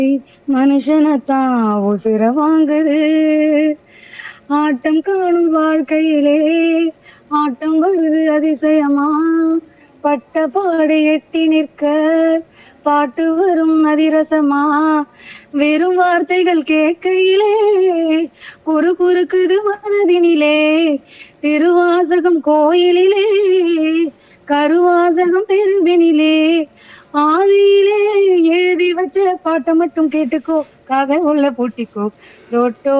மனுஷனத்தான் உசுர வாங்குது ஆட்டம் காணும் வாழ்க்கையிலே ஆட்டம் வருது அதிசயமா பட்ட பாடு எட்டி நிற்க பாட்டு வரும் அதிரசமா வெறும் வார்த்தைகள் கேட்கையிலே குறு குறுக்குது மனதினிலே திருவாசகம் கோயிலிலே கருவாசகம் தெருவினிலே ஆதியிலே எழுதி வச்ச பாட்டை மட்டும் கேட்டுக்கோ கதை உள்ள பூட்டிக்கோ ரோட்டோ